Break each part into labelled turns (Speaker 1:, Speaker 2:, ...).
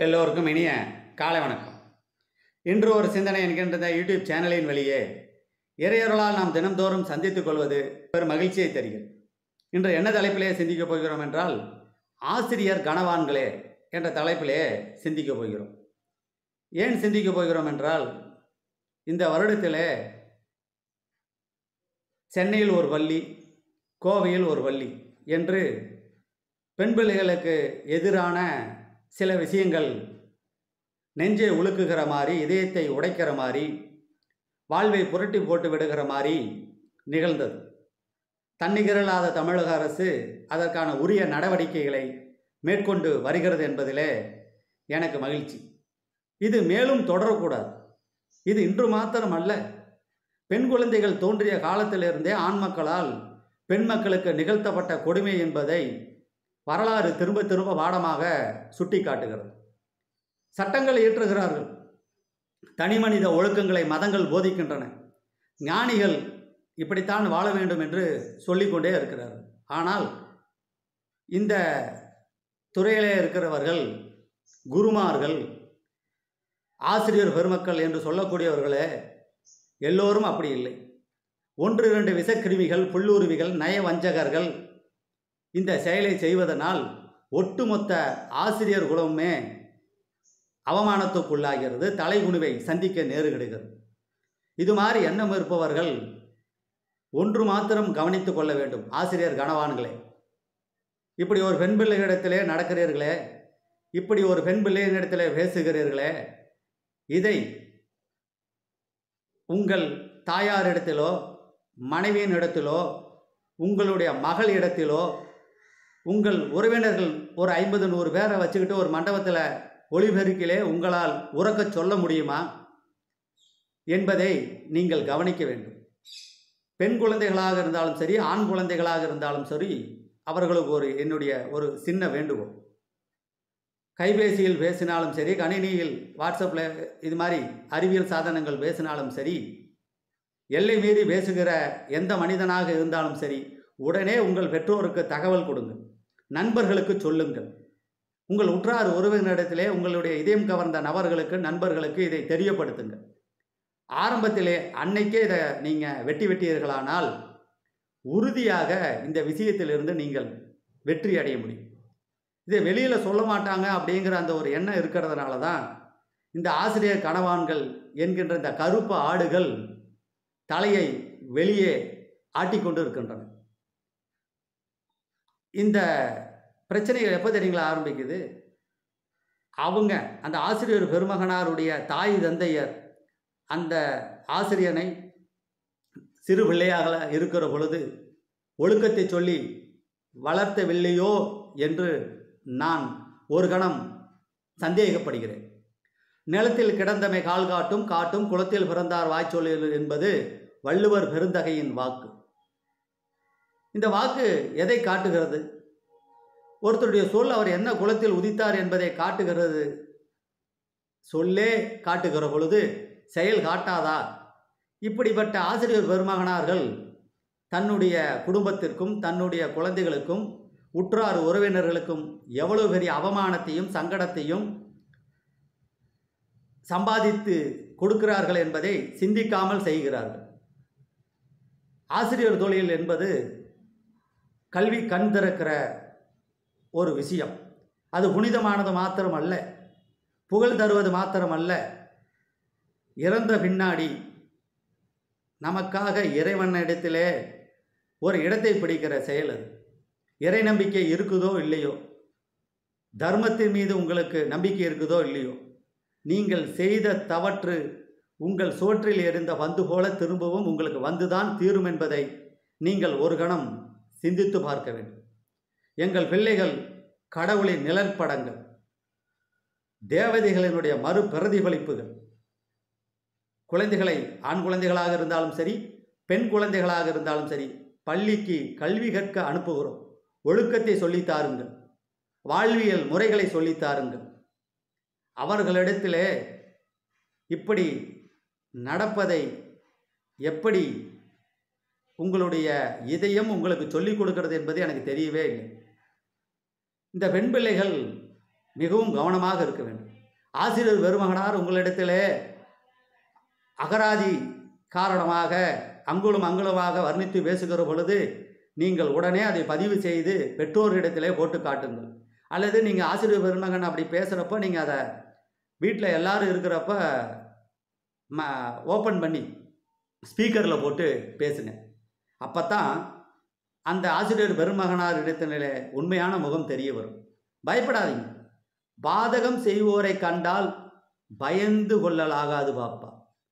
Speaker 1: எல்லோருக்கும் இனிய காலை வணக்கம் இன்று ஒரு சிந்தனை என்கின்ற இந்த யூடியூப் சேனலின் வழியே இறையொருளால் நாம் தினம்தோறும் சந்தித்துக் கொள்வது பெரும் மகிழ்ச்சியை தருகிறது இன்று என்ன தலைப்பிலே சிந்திக்கப் போகிறோம் என்றால் ஆசிரியர் கனவான்களே என்ற தலைப்பிலே சிந்திக்கப் போகிறோம் ஏன் சிந்திக்கப் போகிறோம் என்றால் இந்த வருடத்திலே சென்னையில் ஒரு பள்ளி கோவையில் ஒரு பள்ளி என்று பெண் பிள்ளைகளுக்கு எதிரான சில விஷயங்கள் நெஞ்சை உழுக்குகிற மாதிரி இதயத்தை உடைக்கிற மாதிரி வாழ்வை புரட்டி போட்டு விடுகிற மாதிரி நிகழ்ந்தது தன்னிகரலாத தமிழக அரசு அதற்கான உரிய நடவடிக்கைகளை மேற்கொண்டு வருகிறது என்பதிலே எனக்கு மகிழ்ச்சி இது மேலும் தொடரக்கூடாது இது இன்று மாத்திரம் அல்ல பெண் குழந்தைகள் தோன்றிய காலத்திலிருந்தே ஆண் மக்களால் பெண் மக்களுக்கு நிகழ்த்தப்பட்ட கொடுமை என்பதை வரலாறு திரும்ப திரும்ப பாடமாக சுட்டி காட்டுகிறது சட்டங்கள் இயற்றுகிறார்கள் தனிமனித ஒழுக்கங்களை மதங்கள் போதிக்கின்றன ஞானிகள் இப்படித்தான் வாழ வேண்டும் என்று சொல்லிக்கொண்டே இருக்கிறார்கள் ஆனால் இந்த துறையிலே இருக்கிறவர்கள் குருமார்கள் ஆசிரியர் பெருமக்கள் என்று சொல்லக்கூடியவர்களே எல்லோரும் அப்படி இல்லை ஒன்று இரண்டு விஷக்கிருமிகள் புல்லுருவிகள் நயவஞ்சகர்கள் இந்த செயலை செய்வதனால் ஒட்டுமொத்த ஆசிரியர் குலமுமே அவமானத்துக்குள்ளாகிறது தலைகுனிவை சந்திக்க நேருகிடுகிறது இது மாதிரி எண்ணம் இருப்பவர்கள் ஒன்று மாத்திரம் கவனித்துக் கொள்ள வேண்டும் ஆசிரியர் கனவான்களே இப்படி ஒரு பெண் பிள்ளைகளிடத்திலே நடக்கிறீர்களே இப்படி ஒரு பெண் பிள்ளையினிடத்திலே பேசுகிறீர்களே இதை உங்கள் தாயாரிடத்திலோ மனைவியின் இடத்திலோ உங்களுடைய மகள் இடத்திலோ உங்கள் உறவினர்கள் ஒரு ஐம்பது நூறு பேரை வச்சுக்கிட்டு ஒரு மண்டபத்தில் ஒளிபெருக்கிலே உங்களால் உறக்கச் சொல்ல முடியுமா என்பதை நீங்கள் கவனிக்க வேண்டும் பெண் குழந்தைகளாக இருந்தாலும் சரி ஆண் குழந்தைகளாக இருந்தாலும் சரி அவர்களுக்கு ஒரு என்னுடைய ஒரு சின்ன வேண்டுகோள் கைபேசியில் பேசினாலும் சரி கணினியில் வாட்ஸ்அப்பில் இது மாதிரி அறிவியல் சாதனங்கள் பேசினாலும் சரி எல்லை மீறி பேசுகிற எந்த மனிதனாக இருந்தாலும் சரி உடனே உங்கள் பெற்றோருக்கு தகவல் கொடுங்கள் நண்பர்களுக்கு சொல்லுங்கள் உங்கள் உற்றார் உறவினரிடத்திலே உங்களுடைய இதயம் கவர்ந்த நபர்களுக்கு நண்பர்களுக்கு இதை தெரியப்படுத்துங்கள் ஆரம்பத்திலே அன்னைக்கே இதை நீங்கள் வெட்டி வெட்டியீர்களானால் உறுதியாக இந்த விஷயத்திலிருந்து நீங்கள் வெற்றி அடைய முடியும் இதை வெளியில் சொல்ல மாட்டாங்க அப்படிங்கிற அந்த ஒரு எண்ணம் இருக்கிறதுனால தான் இந்த ஆசிரியர் கணவான்கள் என்கின்ற இந்த கருப்பு ஆடுகள் தலையை வெளியே ஆட்டிக்கொண்டு இருக்கின்றன இந்த பிரச்சனைகள் எப்போ தெரியுங்களா ஆரம்பிக்குது அவங்க அந்த ஆசிரியர் பெருமகனாருடைய தாய் தந்தையர் அந்த ஆசிரியனை சிறு பிள்ளையாக இருக்கிற பொழுது ஒழுக்கத்தை சொல்லி வளர்த்தவில்லையோ என்று நான் ஒரு கணம் சந்தேகப்படுகிறேன் நிலத்தில் கிடந்தமை கால் காட்டும் காட்டும் குளத்தில் பிறந்தார் வாய்ச்சொல் என்பது வள்ளுவர் பெருந்தகையின் வாக்கு இந்த வாக்கு எதை காட்டுகிறது ஒருத்தருடைய சொல் அவர் என்ன குலத்தில் உதித்தார் என்பதை காட்டுகிறது சொல்லே காட்டுகிற பொழுது செயல் காட்டாதா இப்படிப்பட்ட ஆசிரியர் பெருமகனார்கள் தன்னுடைய குடும்பத்திற்கும் தன்னுடைய குழந்தைகளுக்கும் உற்றார் உறவினர்களுக்கும் எவ்வளவு பெரிய அவமானத்தையும் சங்கடத்தையும் சம்பாதித்து கொடுக்கிறார்கள் என்பதை சிந்திக்காமல் செய்கிறார்கள் ஆசிரியர் தொழில் என்பது கல்வி கண் திறக்கிற ஒரு விஷயம் அது புனிதமானது மாத்திரம் அல்ல புகழ் தருவது மாத்திரம் அல்ல இறந்த பின்னாடி நமக்காக இறைவனிடத்திலே ஒரு இடத்தை பிடிக்கிற செயல் அது இறை நம்பிக்கை இருக்குதோ இல்லையோ தர்மத்தின் மீது உங்களுக்கு நம்பிக்கை இருக்குதோ இல்லையோ நீங்கள் செய்த தவற்று உங்கள் சோற்றில் எரிந்த பந்து போல திரும்பவும் உங்களுக்கு வந்துதான் தீரும் என்பதை நீங்கள் ஒரு கணம் சிந்தித்து பார்க்க வேண்டும் எங்கள் பிள்ளைகள் கடவுளின் நிழற்படங்கள் தேவதைகளினுடைய மறு பிரதிபலிப்புகள் குழந்தைகளை ஆண் குழந்தைகளாக இருந்தாலும் சரி பெண் குழந்தைகளாக இருந்தாலும் சரி பள்ளிக்கு கல்வி கற்க அனுப்புகிறோம் ஒழுக்கத்தை சொல்லித்தாருங்கள் வாழ்வியல் முறைகளை சொல்லித்தாருங்கள் அவர்களிடத்திலே இப்படி நடப்பதை எப்படி உங்களுடைய இதயம் உங்களுக்கு சொல்லிக் கொடுக்கிறது என்பது எனக்கு தெரியவே இல்லை இந்த பெண் பிள்ளைகள் மிகவும் கவனமாக இருக்க வேண்டும் ஆசிரியர் பெருமகனார் உங்களிடத்திலே அகராதி காரணமாக அங்குலம் அங்குலமாக வர்ணித்து பேசுகிற பொழுது நீங்கள் உடனே அதை பதிவு செய்து பெற்றோரிடத்திலே போட்டு காட்டுங்கள் அல்லது நீங்கள் ஆசிரியர் பெருமகன் அப்படி பேசுகிறப்ப நீங்கள் அதை வீட்டில் எல்லாரும் இருக்கிறப்ப ம ஓப்பன் பண்ணி ஸ்பீக்கரில் போட்டு பேசுங்க அப்போ தான் அந்த ஆசிரியர் பெருமகனார் இடத்திலே உண்மையான முகம் தெரிய வரும் பயப்படாதீங்க பாதகம் செய்வோரை கண்டால் பயந்து கொள்ளலாகாது பாப்பா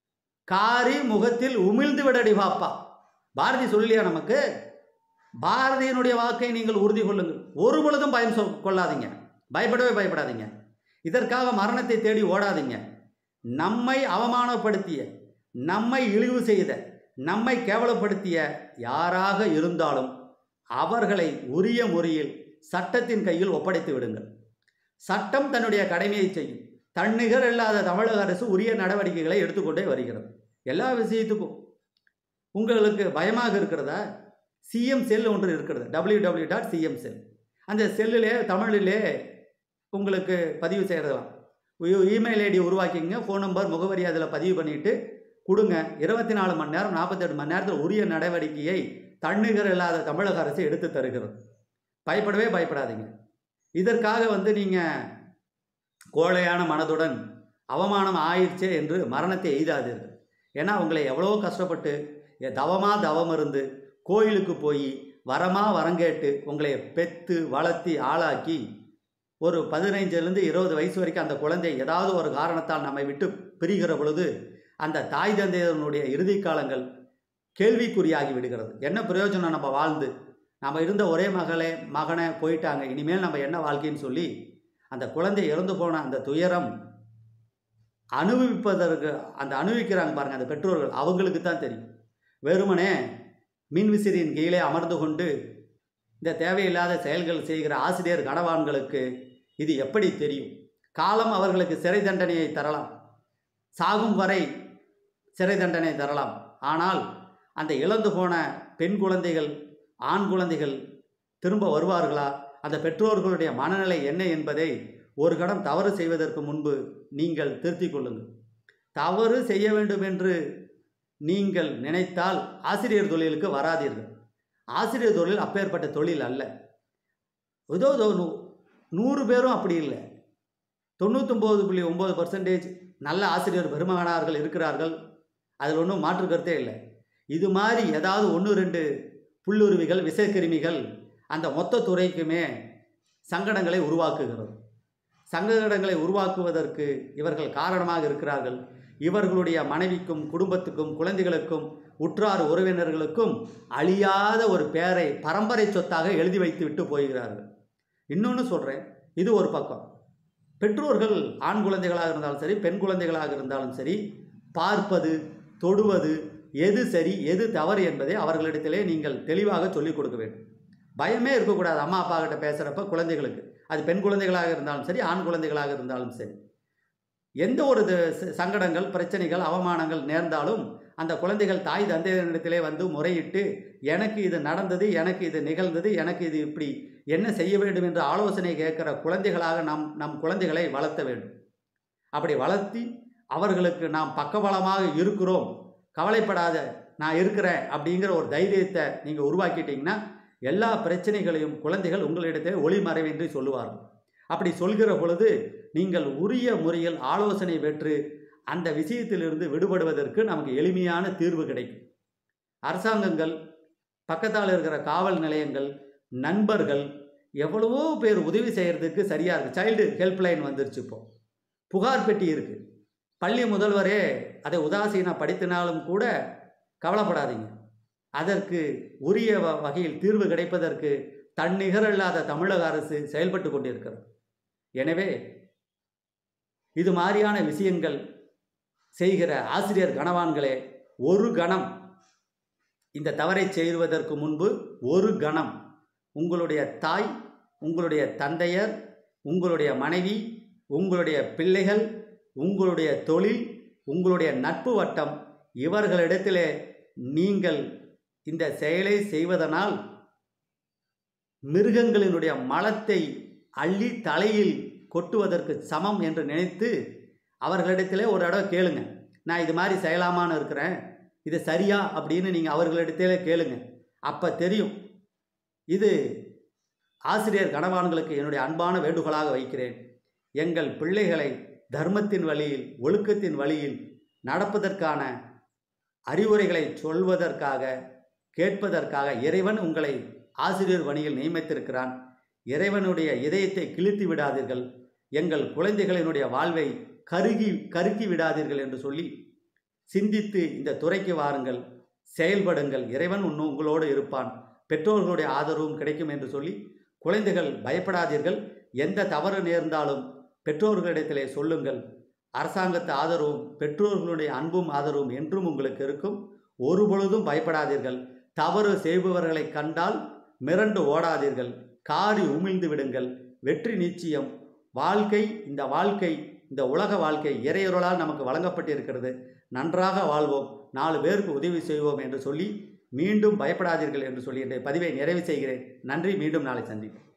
Speaker 1: காரி முகத்தில் உமிழ்ந்து விடடி பாப்பா பாரதி சொல்லியா நமக்கு பாரதியினுடைய வாக்கை நீங்கள் உறுதி கொள்ளுங்கள் ஒரு பொழுதும் பயம் சொல் கொள்ளாதீங்க பயப்படவே பயப்படாதீங்க இதற்காக மரணத்தை தேடி ஓடாதீங்க நம்மை அவமானப்படுத்திய நம்மை இழிவு செய்த நம்மை கேவலப்படுத்திய யாராக இருந்தாலும் அவர்களை உரிய முறையில் சட்டத்தின் கையில் ஒப்படைத்து விடுங்கள் சட்டம் தன்னுடைய கடமையை செய்யும் தன்னிகர் இல்லாத தமிழக அரசு உரிய நடவடிக்கைகளை எடுத்துக்கொண்டே வருகிறது எல்லா விஷயத்துக்கும் உங்களுக்கு பயமாக இருக்கிறதா சிஎம் செல் ஒன்று இருக்கிறது W W dot CM cell அந்த செல்லிலே தமிழிலே உங்களுக்கு பதிவு செய்யலாம் இமெயில் ஐடி உருவாக்கிங்க ஃபோன் நம்பர் முகவரி அதில் பதிவு பண்ணிட்டு கொடுங்க இருபத்தி நாலு மணி நேரம் நாற்பத்தெட்டு மணி நேரத்தில் உரிய நடவடிக்கையை தன்னிகர் இல்லாத தமிழக அரசு எடுத்து தருகிறது பயப்படவே பயப்படாதீங்க இதற்காக வந்து நீங்கள் கோழையான மனதுடன் அவமானம் ஆயிடுச்சே என்று மரணத்தை எய்தாதீர்கள் ஏன்னா உங்களை எவ்வளோ கஷ்டப்பட்டு தவமாக தவம் இருந்து கோயிலுக்கு போய் வரமா வரங்கேட்டு உங்களை பெத்து வளர்த்தி ஆளாக்கி ஒரு பதினைஞ்சிலேருந்து இருபது வயசு வரைக்கும் அந்த குழந்தை ஏதாவது ஒரு காரணத்தால் நம்மை விட்டு பிரிகிற பொழுது அந்த தாய் தந்தையனுடைய இறுதி காலங்கள் கேள்விக்குறியாகி விடுகிறது என்ன பிரயோஜனம் நம்ம வாழ்ந்து நம்ம இருந்த ஒரே மகளே மகனை போயிட்டாங்க இனிமேல் நம்ம என்ன வாழ்க்கைன்னு சொல்லி அந்த குழந்தை இறந்து போன அந்த துயரம் அனுபவிப்பதற்கு அந்த அனுபவிக்கிறாங்க பாருங்கள் அந்த பெற்றோர்கள் அவங்களுக்கு தான் தெரியும் வெறுமனே மின்விசிறியின் கீழே அமர்ந்து கொண்டு இந்த தேவையில்லாத செயல்கள் செய்கிற ஆசிரியர் கணவான்களுக்கு இது எப்படி தெரியும் காலம் அவர்களுக்கு சிறை தண்டனையை தரலாம் சாகும் வரை சிறை தண்டனை தரலாம் ஆனால் அந்த இழந்து போன பெண் குழந்தைகள் ஆண் குழந்தைகள் திரும்ப வருவார்களா அந்த பெற்றோர்களுடைய மனநிலை என்ன என்பதை ஒரு கணம் தவறு செய்வதற்கு முன்பு நீங்கள் திருத்திக் கொள்ளுங்கள் தவறு செய்ய வேண்டும் என்று நீங்கள் நினைத்தால் ஆசிரியர் தொழிலுக்கு வராதீர்கள் ஆசிரியர் தொழில் அப்பேற்பட்ட தொழில் அல்ல ஏதோ ஏதோ நூ- நூறு பேரும் அப்படி இல்லை தொண்ணூத்தொம்பது புள்ளி ஒம்பது பர்சன்டேஜ் நல்ல ஆசிரியர் பெருமகனார்கள் இருக்கிறார்கள் அதில் ஒன்றும் மாற்று கருத்தே இல்லை இது மாதிரி ஏதாவது ஒன்று ரெண்டு புல்லுருவிகள் விஷக்கிருமிகள் அந்த மொத்த துறைக்குமே சங்கடங்களை உருவாக்குகிறது சங்கடங்களை உருவாக்குவதற்கு இவர்கள் காரணமாக இருக்கிறார்கள் இவர்களுடைய மனைவிக்கும் குடும்பத்துக்கும் குழந்தைகளுக்கும் உற்றார் உறவினர்களுக்கும் அழியாத ஒரு பெயரை பரம்பரை சொத்தாக எழுதி வைத்து விட்டு போகிறார்கள் இன்னொன்று சொல்கிறேன் இது ஒரு பக்கம் பெற்றோர்கள் ஆண் குழந்தைகளாக இருந்தாலும் சரி பெண் குழந்தைகளாக இருந்தாலும் சரி பார்ப்பது தொடுவது எது சரி எது தவறு என்பதை அவர்களிடத்திலே நீங்கள் தெளிவாக சொல்லிக் கொடுக்க வேண்டும் பயமே இருக்கக்கூடாது அம்மா அப்பா கிட்ட பேசுகிறப்ப குழந்தைகளுக்கு அது பெண் குழந்தைகளாக இருந்தாலும் சரி ஆண் குழந்தைகளாக இருந்தாலும் சரி எந்த ஒரு இது ச- சங்கடங்கள் பிரச்சனைகள் அவமானங்கள் நேர்ந்தாலும் அந்த குழந்தைகள் தாய் தந்தையரிடத்திலே வந்து முறையிட்டு எனக்கு இது நடந்தது எனக்கு இது நிகழ்ந்தது எனக்கு இது இப்படி என்ன செய்ய வேண்டும் என்று ஆலோசனை கேட்கிற குழந்தைகளாக நம் நம் குழந்தைகளை வளர்த்த வேண்டும் அப்படி வளர்த்தி அவர்களுக்கு நாம் பக்கபலமாக இருக்கிறோம் கவலைப்படாத நான் இருக்கிறேன் அப்படிங்கிற ஒரு தைரியத்தை நீங்கள் உருவாக்கிட்டீங்கன்னா எல்லா பிரச்சனைகளையும் குழந்தைகள் உங்களிடத்தே ஒளிமறைவின்றி சொல்லுவார்கள் அப்படி சொல்கிற பொழுது நீங்கள் உரிய முறையில் ஆலோசனை பெற்று அந்த விஷயத்திலிருந்து விடுபடுவதற்கு நமக்கு எளிமையான தீர்வு கிடைக்கும் அரசாங்கங்கள் பக்கத்தால் இருக்கிற காவல் நிலையங்கள் நண்பர்கள் எவ்வளவோ பேர் உதவி செய்கிறதுக்கு சரியாக இருக்குது சைல்டு ஹெல்ப்லைன் வந்துருச்சு இப்போ புகார் பெட்டி இருக்குது பள்ளி முதல்வரே அதை உதாசீனப்படுத்தினாலும் கூட கவலைப்படாதீங்க அதற்கு உரிய வ- வகையில் தீர்வு கிடைப்பதற்கு தன்னிகரில்லாத தமிழக அரசு செயல்பட்டு கொண்டிருக்கிறது எனவே இது மாதிரியான விஷயங்கள் செய்கிற ஆசிரியர் கணவான்களே ஒரு கணம் இந்த தவறை செய்வதற்கு முன்பு ஒரு கணம் உங்களுடைய தாய் உங்களுடைய தந்தையர் உங்களுடைய மனைவி உங்களுடைய பிள்ளைகள் உங்களுடைய தொழில் உங்களுடைய நட்பு வட்டம் இவர்களிடத்திலே நீங்கள் இந்த செயலை செய்வதனால் மிருகங்களினுடைய மலத்தை அள்ளி தலையில் கொட்டுவதற்கு சமம் என்று நினைத்து அவர்களிடத்திலே ஒரு தடவை கேளுங்க நான் இது மாதிரி செய்யலாமான்னு இருக்கிறேன் இது சரியா அப்படின்னு நீங்கள் அவர்களிடத்திலே கேளுங்க அப்போ தெரியும் இது ஆசிரியர் கணவான்களுக்கு என்னுடைய அன்பான வேண்டுகோளாக வைக்கிறேன் எங்கள் பிள்ளைகளை தர்மத்தின் வழியில் ஒழுக்கத்தின் வழியில் நடப்பதற்கான அறிவுரைகளை சொல்வதற்காக கேட்பதற்காக இறைவன் உங்களை ஆசிரியர் பணியில் நியமித்திருக்கிறான் இறைவனுடைய இதயத்தை கிழித்து விடாதீர்கள் எங்கள் குழந்தைகளினுடைய வாழ்வை கருகி கருக்கி விடாதீர்கள் என்று சொல்லி சிந்தித்து இந்த துறைக்கு வாருங்கள் செயல்படுங்கள் இறைவன் இன்னும் உங்களோடு இருப்பான் பெற்றோர்களுடைய ஆதரவும் கிடைக்கும் என்று சொல்லி குழந்தைகள் பயப்படாதீர்கள் எந்த தவறு நேர்ந்தாலும் பெற்றோர்களிடத்திலே சொல்லுங்கள் அரசாங்கத்து ஆதரவும் பெற்றோர்களுடைய அன்பும் ஆதரவும் என்றும் உங்களுக்கு இருக்கும் ஒரு பொழுதும் பயப்படாதீர்கள் தவறு செய்பவர்களை கண்டால் மிரண்டு ஓடாதீர்கள் காரி உமிழ்ந்து விடுங்கள் வெற்றி நிச்சயம் வாழ்க்கை இந்த வாழ்க்கை இந்த உலக வாழ்க்கை இறையொருளால் நமக்கு வழங்கப்பட்டிருக்கிறது நன்றாக வாழ்வோம் நாலு பேருக்கு உதவி செய்வோம் என்று சொல்லி மீண்டும் பயப்படாதீர்கள் என்று சொல்லி இன்றைய பதிவை நிறைவு செய்கிறேன் நன்றி மீண்டும் நாளை சந்திப்போம்